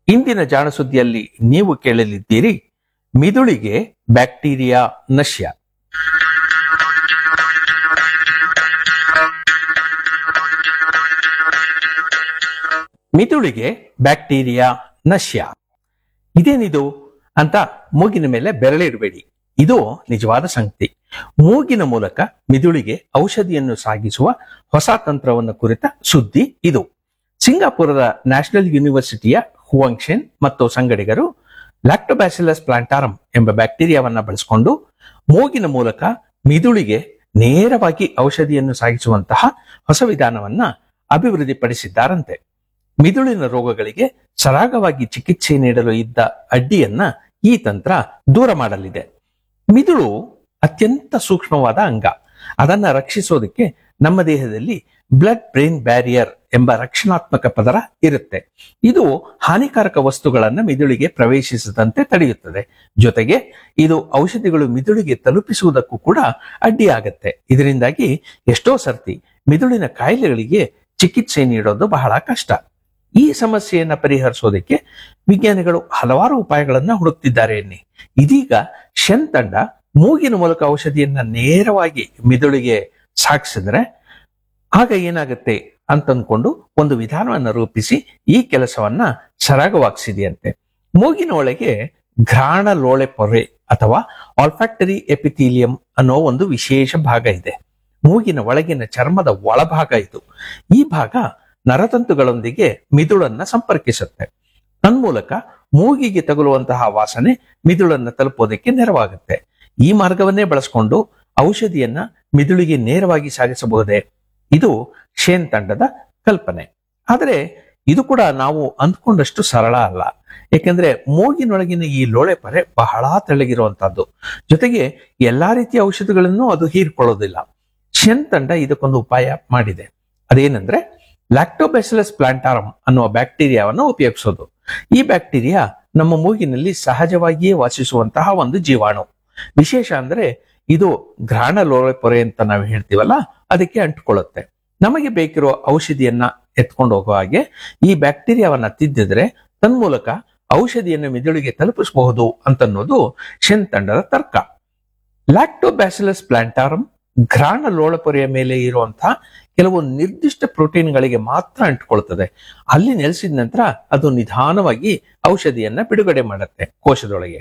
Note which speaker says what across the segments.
Speaker 1: ಇಂದಿನ ಜಾಣಸುದ್ದಿಯಲ್ಲಿ ನೀವು ಕೇಳಲಿದ್ದೀರಿ ಮಿದುಳಿಗೆ ಬ್ಯಾಕ್ಟೀರಿಯಾ ನಶ್ಯ ಮಿದುಳಿಗೆ ಬ್ಯಾಕ್ಟೀರಿಯಾ ನಶ್ಯ ಇದೇನಿದು ಅಂತ ಮೂಗಿನ ಮೇಲೆ ಬೆರಳಿಡಬೇಡಿ ಇದು ನಿಜವಾದ ಸಂಗತಿ ಮೂಗಿನ ಮೂಲಕ ಮಿದುಳಿಗೆ ಔಷಧಿಯನ್ನು ಸಾಗಿಸುವ ಹೊಸ ತಂತ್ರವನ್ನು ಕುರಿತ ಸುದ್ದಿ ಇದು ಸಿಂಗಾಪುರದ ನ್ಯಾಷನಲ್ ಯೂನಿವರ್ಸಿಟಿಯ ಹುವಾಂಗ್ಶೆನ್ ಮತ್ತು ಸಂಗಡಿಗರು ಲ್ಯಾಕ್ಟೋಬ್ಯಾಸಿಲಸ್ ಪ್ಲಾಂಟಾರಂ ಎಂಬ ಬ್ಯಾಕ್ಟೀರಿಯಾವನ್ನ ಬಳಸಿಕೊಂಡು ಮೂಗಿನ ಮೂಲಕ ಮಿದುಳಿಗೆ ನೇರವಾಗಿ ಔಷಧಿಯನ್ನು ಸಾಗಿಸುವಂತಹ ಹೊಸ ವಿಧಾನವನ್ನ ಅಭಿವೃದ್ಧಿಪಡಿಸಿದ್ದಾರಂತೆ ಮಿದುಳಿನ ರೋಗಗಳಿಗೆ ಸರಾಗವಾಗಿ ಚಿಕಿತ್ಸೆ ನೀಡಲು ಇದ್ದ ಅಡ್ಡಿಯನ್ನ ಈ ತಂತ್ರ ದೂರ ಮಾಡಲಿದೆ ಮಿದುಳು ಅತ್ಯಂತ ಸೂಕ್ಷ್ಮವಾದ ಅಂಗ ಅದನ್ನ ರಕ್ಷಿಸೋದಕ್ಕೆ ನಮ್ಮ ದೇಹದಲ್ಲಿ ಬ್ಲಡ್ ಬ್ರೈನ್ ಬ್ಯಾರಿಯರ್ ಎಂಬ ರಕ್ಷಣಾತ್ಮಕ ಪದರ ಇರುತ್ತೆ ಇದು ಹಾನಿಕಾರಕ ವಸ್ತುಗಳನ್ನ ಮಿದುಳಿಗೆ ಪ್ರವೇಶಿಸದಂತೆ ತಡೆಯುತ್ತದೆ ಜೊತೆಗೆ ಇದು ಔಷಧಿಗಳು ಮಿದುಳಿಗೆ ತಲುಪಿಸುವುದಕ್ಕೂ ಕೂಡ ಅಡ್ಡಿಯಾಗತ್ತೆ ಇದರಿಂದಾಗಿ ಎಷ್ಟೋ ಸರ್ತಿ ಮಿದುಳಿನ ಕಾಯಿಲೆಗಳಿಗೆ ಚಿಕಿತ್ಸೆ ನೀಡೋದು ಬಹಳ ಕಷ್ಟ ಈ ಸಮಸ್ಯೆಯನ್ನ ಪರಿಹರಿಸೋದಕ್ಕೆ ವಿಜ್ಞಾನಿಗಳು ಹಲವಾರು ಉಪಾಯಗಳನ್ನ ಹುಡುಕ್ತಿದ್ದಾರೆ ಎನ್ನಿ ಇದೀಗ ಶೆನ್ ತಂಡ ಮೂಗಿನ ಮೂಲಕ ಔಷಧಿಯನ್ನ ನೇರವಾಗಿ ಮಿದುಳಿಗೆ ಸಾಗಿಸಿದ್ರೆ ಆಗ ಏನಾಗುತ್ತೆ ಅಂತಂದ್ಕೊಂಡು ಒಂದು ವಿಧಾನವನ್ನು ರೂಪಿಸಿ ಈ ಕೆಲಸವನ್ನ ಸರಾಗವಾಗಿಸಿದೆಯಂತೆ ಮೂಗಿನ ಒಳಗೆ ಘ್ರಾಣ ಲೋಳೆ ಪೊರೆ ಅಥವಾ ಆಲ್ಫ್ಯಾಕ್ಟರಿ ಎಪಿಥೀಲಿಯಂ ಅನ್ನೋ ಒಂದು ವಿಶೇಷ ಭಾಗ ಇದೆ ಮೂಗಿನ ಒಳಗಿನ ಚರ್ಮದ ಒಳಭಾಗ ಇದು ಈ ಭಾಗ ನರತಂತುಗಳೊಂದಿಗೆ ಮಿದುಳನ್ನ ಸಂಪರ್ಕಿಸುತ್ತೆ ತನ್ಮೂಲಕ ಮೂಗಿಗೆ ತಗುಲುವಂತಹ ವಾಸನೆ ಮಿದುಳನ್ನ ತಲುಪೋದಕ್ಕೆ ನೆರವಾಗುತ್ತೆ ಈ ಮಾರ್ಗವನ್ನೇ ಬಳಸಿಕೊಂಡು ಔಷಧಿಯನ್ನ ಮಿದುಳಿಗೆ ನೇರವಾಗಿ ಸಾಗಿಸಬಹುದೇ ಇದು ಶೇನ್ ತಂಡದ ಕಲ್ಪನೆ ಆದರೆ ಇದು ಕೂಡ ನಾವು ಅಂದ್ಕೊಂಡಷ್ಟು ಸರಳ ಅಲ್ಲ ಯಾಕೆಂದ್ರೆ ಮೂಗಿನೊಳಗಿನ ಈ ಲೋಳೆ ಪರೆ ಬಹಳ ತೆಳ್ಳಗಿರುವಂತಹದ್ದು ಜೊತೆಗೆ ಎಲ್ಲಾ ರೀತಿಯ ಔಷಧಿಗಳನ್ನು ಅದು ಹೀರ್ಕೊಳ್ಳೋದಿಲ್ಲ ಶೆನ್ ತಂಡ ಇದಕ್ಕೊಂದು ಉಪಾಯ ಮಾಡಿದೆ ಅದೇನೆಂದ್ರೆ ಲ್ಯಾಕ್ಟೋಬೆಸಿಲಸ್ ಪ್ಲಾಂಟಾರಂ ಅನ್ನುವ ಬ್ಯಾಕ್ಟೀರಿಯಾವನ್ನು ಉಪಯೋಗಿಸೋದು ಈ ಬ್ಯಾಕ್ಟೀರಿಯಾ ನಮ್ಮ ಮೂಗಿನಲ್ಲಿ ಸಹಜವಾಗಿಯೇ ವಾಸಿಸುವಂತಹ ಒಂದು ಜೀವಾಣು ವಿಶೇಷ ಅಂದ್ರೆ ಇದು ಘ್ರಾಣ ಲೋಳೆ ಪೊರೆ ಅಂತ ನಾವು ಹೇಳ್ತೀವಲ್ಲ ಅದಕ್ಕೆ ಅಂಟಿಕೊಳ್ಳುತ್ತೆ ನಮಗೆ ಬೇಕಿರೋ ಔಷಧಿಯನ್ನ ಎತ್ಕೊಂಡು ಹೋಗುವ ಹಾಗೆ ಈ ಬ್ಯಾಕ್ಟೀರಿಯಾವನ್ನ ತಿದ್ದಿದ್ರೆ ತನ್ಮೂಲಕ ಔಷಧಿಯನ್ನು ಮಿದುಳಿಗೆ ತಲುಪಿಸಬಹುದು ಅಂತನ್ನೋದು ಶೆನ್ ತಂಡದ ತರ್ಕ ಲ್ಯಾಕ್ಟೋಬ್ಯಾಸಿಲಸ್ ಪ್ಲಾಂಟಾರಂ ಘ್ರಾಣ ಲೋಳಪೊರೆಯ ಮೇಲೆ ಇರುವಂತಹ ಕೆಲವು ನಿರ್ದಿಷ್ಟ ಪ್ರೋಟೀನ್ಗಳಿಗೆ ಮಾತ್ರ ಅಂಟಿಕೊಳ್ತದೆ ಅಲ್ಲಿ ನೆಲೆಸಿದ ನಂತರ ಅದು ನಿಧಾನವಾಗಿ ಔಷಧಿಯನ್ನ ಬಿಡುಗಡೆ ಮಾಡುತ್ತೆ ಕೋಶದೊಳಗೆ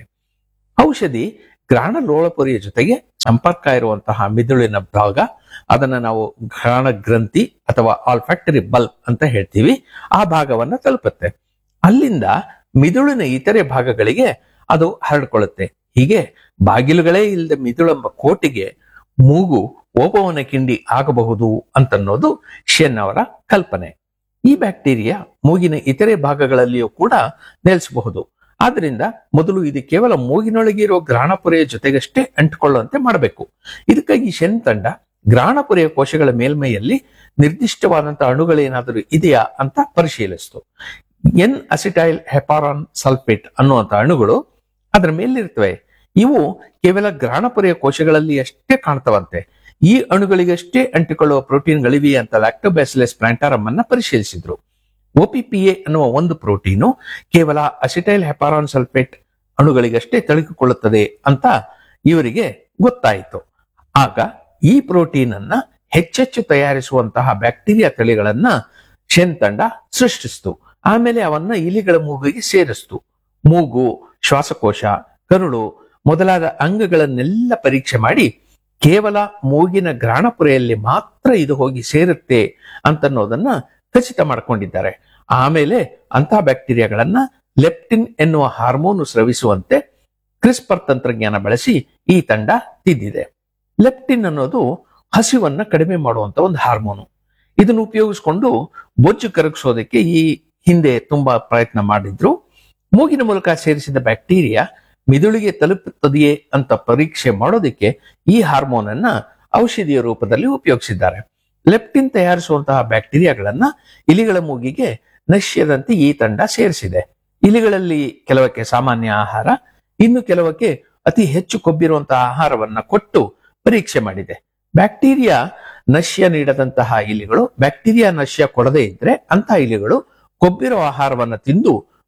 Speaker 1: ಔಷಧಿ ಘ್ರಾಣ ಲೋಳಪೊರೆಯ ಜೊತೆಗೆ ಸಂಪರ್ಕ ಇರುವಂತಹ ಮಿದುಳಿನ ಭಾಗ ಅದನ್ನ ನಾವು ಘ್ರಾಣ ಗ್ರಂಥಿ ಅಥವಾ ಆಲ್ಫ್ಯಾಕ್ಟರಿ ಬಲ್ಬ್ ಅಂತ ಹೇಳ್ತೀವಿ ಆ ಭಾಗವನ್ನ ತಲುಪುತ್ತೆ ಅಲ್ಲಿಂದ ಮಿದುಳಿನ ಇತರೆ ಭಾಗಗಳಿಗೆ ಅದು ಹರಡ್ಕೊಳ್ಳುತ್ತೆ ಹೀಗೆ ಬಾಗಿಲುಗಳೇ ಇಲ್ಲದ ಮಿದುಳೆಂಬ ಕೋಟಿಗೆ ಮೂಗು ಓಪವನ ಕಿಂಡಿ ಆಗಬಹುದು ಅಂತನ್ನೋದು ಶೆನ್ ಅವರ ಕಲ್ಪನೆ ಈ ಬ್ಯಾಕ್ಟೀರಿಯಾ ಮೂಗಿನ ಇತರೆ ಭಾಗಗಳಲ್ಲಿಯೂ ಕೂಡ ನೆಲೆಸಬಹುದು ಆದ್ರಿಂದ ಮೊದಲು ಇದು ಕೇವಲ ಮೂಗಿನೊಳಗೆ ಇರುವ ಗ್ರಾಣಪುರೆಯ ಜೊತೆಗಷ್ಟೇ ಅಂಟಿಕೊಳ್ಳುವಂತೆ ಮಾಡಬೇಕು ಇದಕ್ಕಾಗಿ ಶೆನ್ ತಂಡ ಗ್ರಾಣಪುರೆಯ ಕೋಶಗಳ ಮೇಲ್ಮೈಯಲ್ಲಿ ನಿರ್ದಿಷ್ಟವಾದಂತಹ ಅಣುಗಳೇನಾದರೂ ಇದೆಯಾ ಅಂತ ಪರಿಶೀಲಿಸಿತು ಎನ್ ಅಸಿಟೈಲ್ ಹೆಪಾರಾನ್ ಸಲ್ಫೇಟ್ ಅನ್ನುವಂಥ ಅಣುಗಳು ಅದರ ಮೇಲಿರ್ತವೆ ಇವು ಕೇವಲ ಗ್ರಾಣಪುರೆಯ ಕೋಶಗಳಲ್ಲಿ ಅಷ್ಟೇ ಕಾಣ್ತವಂತೆ ಈ ಅಣುಗಳಿಗಷ್ಟೇ ಅಂಟಿಕೊಳ್ಳುವ ಪ್ರೋಟೀನ್ಗಳಿವೆ ಅಂತ ಲ್ಯಾಕ್ಟೋಬ್ಯಾಸಿಲಸ್ ಪ್ಲಾಂಟಾರಮ್ ಅನ್ನ ಪರಿಶೀಲಿಸಿದ್ರು ಒಪಿಪಿಎ ಅನ್ನುವ ಒಂದು ಪ್ರೋಟೀನು ಕೇವಲ ಅಸಿಟೈಲ್ ಹೆಪಾರಾನ್ ಸಲ್ಫೇಟ್ ಅಣುಗಳಿಗಷ್ಟೇ ತಳುಕಿಕೊಳ್ಳುತ್ತದೆ ಅಂತ ಇವರಿಗೆ ಗೊತ್ತಾಯಿತು ಆಗ ಈ ಪ್ರೋಟೀನ್ ಅನ್ನ ಹೆಚ್ಚೆಚ್ಚು ತಯಾರಿಸುವಂತಹ ಬ್ಯಾಕ್ಟೀರಿಯಾ ತಳಿಗಳನ್ನ ಶೆನ್ ತಂಡ ಸೃಷ್ಟಿಸಿತು ಆಮೇಲೆ ಅವನ್ನ ಇಲಿಗಳ ಮೂಗಿಗೆ ಸೇರಿಸ್ತು ಮೂಗು ಶ್ವಾಸಕೋಶ ಕರುಳು ಮೊದಲಾದ ಅಂಗಗಳನ್ನೆಲ್ಲ ಪರೀಕ್ಷೆ ಮಾಡಿ ಕೇವಲ ಮೂಗಿನ ಗ್ರಾಣಪುರೆಯಲ್ಲಿ ಮಾತ್ರ ಇದು ಹೋಗಿ ಸೇರುತ್ತೆ ಅಂತನ್ನೋದನ್ನ ಖಚಿತ ಮಾಡ್ಕೊಂಡಿದ್ದಾರೆ ಆಮೇಲೆ ಅಂತಹ ಬ್ಯಾಕ್ಟೀರಿಯಾಗಳನ್ನ ಲೆಪ್ಟಿನ್ ಎನ್ನುವ ಹಾರ್ಮೋನ್ ಸ್ರವಿಸುವಂತೆ ಕ್ರಿಸ್ಪರ್ ತಂತ್ರಜ್ಞಾನ ಬಳಸಿ ಈ ತಂಡ ತಿದ್ದಿದೆ ಲೆಪ್ಟಿನ್ ಅನ್ನೋದು ಹಸಿವನ್ನ ಕಡಿಮೆ ಮಾಡುವಂತ ಒಂದು ಹಾರ್ಮೋನು ಇದನ್ನು ಉಪಯೋಗಿಸಿಕೊಂಡು ಬೊಜ್ಜು ಕರಗಿಸೋದಕ್ಕೆ ಈ ಹಿಂದೆ ತುಂಬಾ ಪ್ರಯತ್ನ ಮಾಡಿದ್ರು ಮೂಗಿನ ಮೂಲಕ ಸೇರಿಸಿದ ಬ್ಯಾಕ್ಟೀರಿಯಾ ಮಿದುಳಿಗೆ ತಲುಪುತ್ತದೆಯೇ ಅಂತ ಪರೀಕ್ಷೆ ಮಾಡೋದಕ್ಕೆ ಈ ಹಾರ್ಮೋನ್ ಅನ್ನ ಔಷಧಿಯ ರೂಪದಲ್ಲಿ ಉಪಯೋಗಿಸಿದ್ದಾರೆ ಲೆಪ್ಟಿನ್ ತಯಾರಿಸುವಂತಹ ಬ್ಯಾಕ್ಟೀರಿಯಾಗಳನ್ನ ಇಲಿಗಳ ಮೂಗಿಗೆ ನಶ್ಯದಂತೆ ಈ ತಂಡ ಸೇರಿಸಿದೆ ಇಲಿಗಳಲ್ಲಿ ಕೆಲವಕ್ಕೆ ಸಾಮಾನ್ಯ ಆಹಾರ ಇನ್ನು ಕೆಲವಕ್ಕೆ ಅತಿ ಹೆಚ್ಚು ಕೊಬ್ಬಿರುವಂತಹ ಆಹಾರವನ್ನ ಕೊಟ್ಟು ಪರೀಕ್ಷೆ ಮಾಡಿದೆ ಬ್ಯಾಕ್ಟೀರಿಯಾ ನಶ್ಯ ನೀಡದಂತಹ ಇಲಿಗಳು ಬ್ಯಾಕ್ಟೀರಿಯಾ ನಶ್ಯ ಕೊಡದೇ ಇದ್ರೆ ಅಂತಹ ಇಲಿಗಳು ಕೊಬ್ಬಿರೋ ಆಹಾರವನ್ನ ತಿಂದು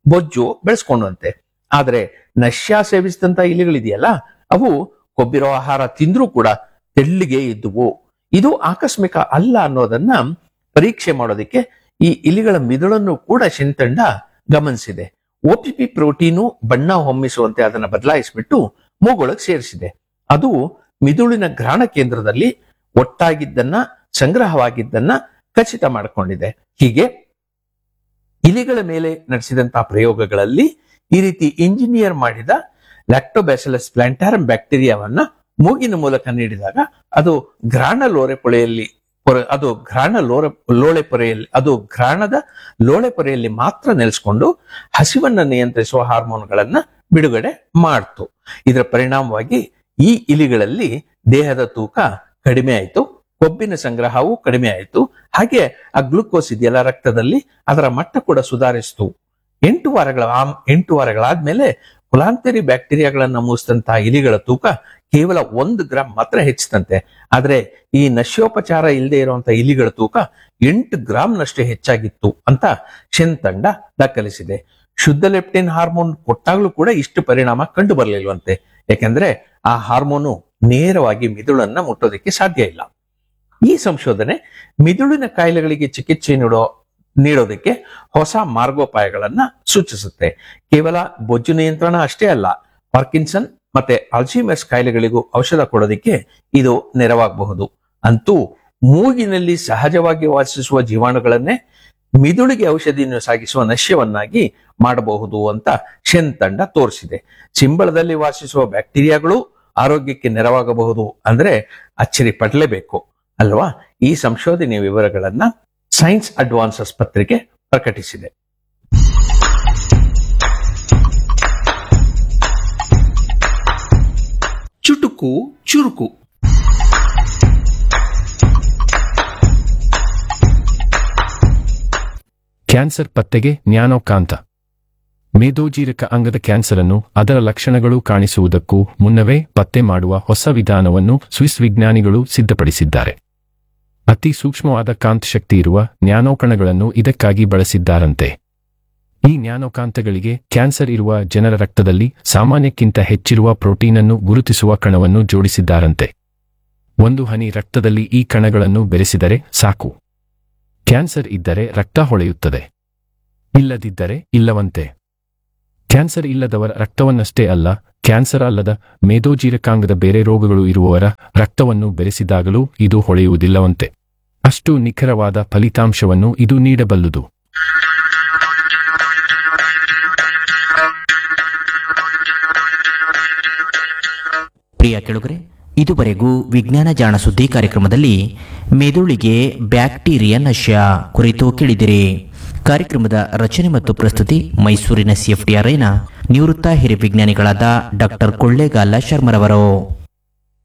Speaker 1: ಬೊಜ್ಜು ಬೆಳೆಸ್ಕೊಂಡಂತೆ ಆದ್ರೆ ನಶ್ಯ ಸೇವಿಸಿದಂತ ಇಲಿಗಳಿದೆಯಲ್ಲ ಅವು ಕೊಬ್ಬಿರೋ ಆಹಾರ ತಿಂದ್ರೂ ಕೂಡ ತೆಳ್ಳಿಗೆ ಇದ್ದುವು ಇದು ಆಕಸ್ಮಿಕ ಅಲ್ಲ ಅನ್ನೋದನ್ನ ಪರೀಕ್ಷೆ ಮಾಡೋದಕ್ಕೆ ಈ ಇಲಿಗಳ ಮಿದುಳನ್ನು ಕೂಡ ಶಿಂತಂಡ ಗಮನಿಸಿದೆ ಒಪಿಪಿ ಪ್ರೋಟೀನು ಬಣ್ಣ ಹೊಮ್ಮಿಸುವಂತೆ ಅದನ್ನ ಬದಲಾಯಿಸಿಬಿಟ್ಟು ಮೂಗೊಳಗ್ ಸೇರಿಸಿದೆ ಅದು ಮಿದುಳಿನ ಗ್ರಹಣ ಕೇಂದ್ರದಲ್ಲಿ ಒಟ್ಟಾಗಿದ್ದನ್ನ ಸಂಗ್ರಹವಾಗಿದ್ದನ್ನ ಖಚಿತ ಮಾಡಿಕೊಂಡಿದೆ ಹೀಗೆ ಇಲಿಗಳ ಮೇಲೆ ನಡೆಸಿದಂತಹ ಪ್ರಯೋಗಗಳಲ್ಲಿ ಈ ರೀತಿ ಇಂಜಿನಿಯರ್ ಮಾಡಿದ ಲ್ಯಾಕ್ಟೋಬ್ಯಾಸಿಲಸ್ ಪ್ಲಾಂಟಾರಂ ಬ್ಯಾಕ್ಟೀರಿಯಾವನ್ನ ಮೂಗಿನ ಮೂಲಕ ನೀಡಿದಾಗ ಅದು ಘ್ರಾಣ ಲೋರೆ ಪೊಳೆಯಲ್ಲಿ ಪೊರೆ- ಅದು ಘ್ರಾಣ ಲೋರೆ ಲೋಳೆ ಪೊರೆಯಲ್ಲಿ ಅದು ಘ್ರಾಣದ ಲೋಳೆ ಪೊರೆಯಲ್ಲಿ ಮಾತ್ರ ನೆಲೆಸ್ಕೊಂಡು ಹಸಿವನ್ನ ನಿಯಂತ್ರಿಸುವ ಹಾರ್ಮೋನ್ಗಳನ್ನ ಬಿಡುಗಡೆ ಮಾಡ್ತು ಇದರ ಪರಿಣಾಮವಾಗಿ ಈ ಇಲಿಗಳಲ್ಲಿ ದೇಹದ ತೂಕ ಕಡಿಮೆ ಆಯಿತು ಕೊಬ್ಬಿನ ಸಂಗ್ರಹವೂ ಕಡಿಮೆ ಆಯಿತು ಹಾಗೆ ಆ ಗ್ಲೂಕೋಸ್ ಇದೆಯಲ್ಲ ರಕ್ತದಲ್ಲಿ ಅದರ ಮಟ್ಟ ಕೂಡ ಸುಧಾರಿಸಿತು ಎಂಟು ವಾರಗಳ ಆಮ್- ಎಂಟು ವಾರಗಳಾದ್ಮೇಲೆ ಕುಲಾಂತರಿ ಬ್ಯಾಕ್ಟೀರಿಯಾಗಳನ್ನ ಮೂಸಿದಂತಹ ಇಲಿಗಳ ತೂಕ ಕೇವಲ ಒಂದು ಗ್ರಾಮ್ ಮಾತ್ರ ಹೆಚ್ಚಿತಂತೆ ಆದ್ರೆ ಈ ನಶ್ಯೋಪಚಾರ ಇಲ್ಲದೆ ಇರುವಂತಹ ಇಲಿಗಳ ತೂಕ ಎಂಟು ಗ್ರಾಮ್ನಷ್ಟೇ ಹೆಚ್ಚಾಗಿತ್ತು ಅಂತ ಶೆನ್ ತಂಡ ದಾಖಲಿಸಿದೆ ಶುದ್ಧ ಲೆಪ್ಟಿನ್ ಹಾರ್ಮೋನ್ ಕೊಟ್ಟಾಗ್ಲೂ ಕೂಡ ಇಷ್ಟು ಪರಿಣಾಮ ಕಂಡು ಬರಲಿಲ್ವಂತೆ ಯಾಕೆಂದ್ರೆ ಆ ಹಾರ್ಮೋನು ನೇರವಾಗಿ ಮಿದುಳನ್ನ ಮುಟ್ಟೋದಕ್ಕೆ ಸಾಧ್ಯ ಇಲ್ಲ ಈ ಸಂಶೋಧನೆ ಮಿದುಳಿನ ಕಾಯಿಲೆಗಳಿಗೆ ಚಿಕಿತ್ಸೆ ನೀಡೋ ನೀಡೋದಕ್ಕೆ ಹೊಸ ಮಾರ್ಗೋಪಾಯಗಳನ್ನ ಸೂಚಿಸುತ್ತೆ ಕೇವಲ ಬೊಜ್ಜು ನಿಯಂತ್ರಣ ಅಷ್ಟೇ ಅಲ್ಲ ಪಾರ್ಕಿನ್ಸನ್ ಮತ್ತೆ ಅಲ್ಝೀಮರ್ಸ್ ಕಾಯಿಲೆಗಳಿಗೂ ಔಷಧ ಕೊಡೋದಕ್ಕೆ ಇದು ನೆರವಾಗಬಹುದು ಅಂತೂ ಮೂಗಿನಲ್ಲಿ ಸಹಜವಾಗಿ ವಾಸಿಸುವ ಜೀವಾಣುಗಳನ್ನೇ ಮಿದುಳಿಗೆ ಔಷಧಿಯನ್ನು ಸಾಗಿಸುವ ನಶ್ಯವನ್ನಾಗಿ ಮಾಡಬಹುದು ಅಂತ ಶೆನ್ ತಂಡ ತೋರಿಸಿದೆ ಸಿಂಬಳದಲ್ಲಿ ವಾಸಿಸುವ ಬ್ಯಾಕ್ಟೀರಿಯಾಗಳು ಆರೋಗ್ಯಕ್ಕೆ ನೆರವಾಗಬಹುದು ಅಂದ್ರೆ ಅಚ್ಚರಿ ಪಡಲೇಬೇಕು ಅಲ್ವಾ ಈ ಸಂಶೋಧನೆಯ ವಿವರಗಳನ್ನ ಸೈನ್ಸ್ ಅಡ್ವಾನ್ಸಸ್ ಪತ್ರಿಕೆ ಪ್ರಕಟಿಸಿದೆ ಚುಟುಕು ಚುರುಕು
Speaker 2: ಕ್ಯಾನ್ಸರ್ ಪತ್ತೆಗೆ ಜ್ಞಾನೋಕಾಂತ ಮೇದೋಜೀರಕ ಅಂಗದ ಕ್ಯಾನ್ಸರ್ ಅನ್ನು ಅದರ ಲಕ್ಷಣಗಳು ಕಾಣಿಸುವುದಕ್ಕೂ ಮುನ್ನವೇ ಪತ್ತೆ ಮಾಡುವ ಹೊಸ ವಿಧಾನವನ್ನು ಸ್ವಿಸ್ ವಿಜ್ಞಾನಿಗಳು ಸಿದ್ಧಪಡಿಸಿದ್ದಾರೆ ಅತಿ ಸೂಕ್ಷ್ಮವಾದ ಕಾಂತ ಶಕ್ತಿ ಇರುವ ನ್ಯಾನೋಕಣಗಳನ್ನು ಇದಕ್ಕಾಗಿ ಬಳಸಿದ್ದಾರಂತೆ ಈ ನ್ಯಾನೋಕಾಂತಗಳಿಗೆ ಕ್ಯಾನ್ಸರ್ ಇರುವ ಜನರ ರಕ್ತದಲ್ಲಿ ಸಾಮಾನ್ಯಕ್ಕಿಂತ ಹೆಚ್ಚಿರುವ ಪ್ರೋಟೀನ್ ಅನ್ನು ಗುರುತಿಸುವ ಕಣವನ್ನು ಜೋಡಿಸಿದ್ದಾರಂತೆ ಒಂದು ಹನಿ ರಕ್ತದಲ್ಲಿ ಈ ಕಣಗಳನ್ನು ಬೆರೆಸಿದರೆ ಸಾಕು ಕ್ಯಾನ್ಸರ್ ಇದ್ದರೆ ರಕ್ತ ಹೊಳೆಯುತ್ತದೆ ಇಲ್ಲದಿದ್ದರೆ ಇಲ್ಲವಂತೆ ಕ್ಯಾನ್ಸರ್ ಇಲ್ಲದವರ ರಕ್ತವನ್ನಷ್ಟೇ ಅಲ್ಲ ಕ್ಯಾನ್ಸರ್ ಅಲ್ಲದ ಮೇದೋಜೀರಕಾಂಗದ ಬೇರೆ ರೋಗಗಳು ಇರುವವರ ರಕ್ತವನ್ನು ಬೆರೆಸಿದಾಗಲೂ ಇದು ಹೊಳೆಯುವುದಿಲ್ಲವಂತೆ ಅಷ್ಟು ನಿಖರವಾದ ಫಲಿತಾಂಶವನ್ನು ಇದು ನೀಡಬಲ್ಲುದು
Speaker 3: ಪ್ರಿಯ ಕೆಳುಗರೆ ಇದುವರೆಗೂ ವಿಜ್ಞಾನ ಜಾಣ ಸುದ್ದಿ ಕಾರ್ಯಕ್ರಮದಲ್ಲಿ ಮೆದುಳಿಗೆ ಬ್ಯಾಕ್ಟೀರಿಯಾ ನಶ್ಯ ಕುರಿತು ಕೇಳಿದಿರಿ ಕಾರ್ಯಕ್ರಮದ ರಚನೆ ಮತ್ತು ಪ್ರಸ್ತುತಿ ಮೈಸೂರಿನ ಸಿಎಫ್ಟಿಆರ್ಐನ ನಿವೃತ್ತ ಹಿರಿಯ ವಿಜ್ಞಾನಿಗಳಾದ ಡಾಕ್ಟರ್ ಕೊಳ್ಳೇಗಾಲ ಶರ್ಮರವರು